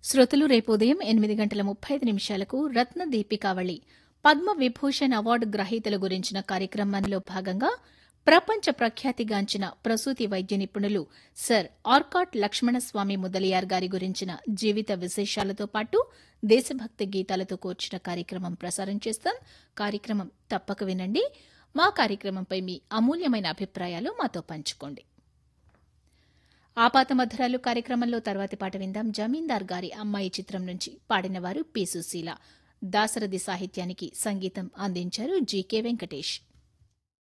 శ్రోతలు రేపు ఉదయం ఎనిమిది గంటల ముప్పై ఐదు నిమిషాలకు రత్న దీపికావళి పద్మ విభూషణ్ అవార్డు గ్రహీతల గురించిన కార్యక్రమంలో భాగంగా ప్రపంచ ప్రఖ్యాతిగాంచిన ప్రసూతి వైద్య నిపుణులు సర్ ఆర్కాట్ లక్ష్మణస్వామి ముదలియార్ గారి గురించిన జీవిత విశేషాలతో పాటు దేశభక్తి గీతాలతో కూర్చిన కార్యక్రమం ప్రసారం చేస్తాం కార్యక్రమం తప్పక వినండి మా కార్యక్రమంపై మీ అమూల్యమైన అభిప్రాయాలు మాతో పంచుకోండి ఆపాత మధురాలు కార్యక్రమంలో తర్వాతి పాట విందాం జమీందార్ గారి అమ్మాయి చిత్రం నుంచి పాడినవారు పి సుశీల దాసరథి సాహిత్యానికి సంగీతం అందించారు జీకే వెంకటేష్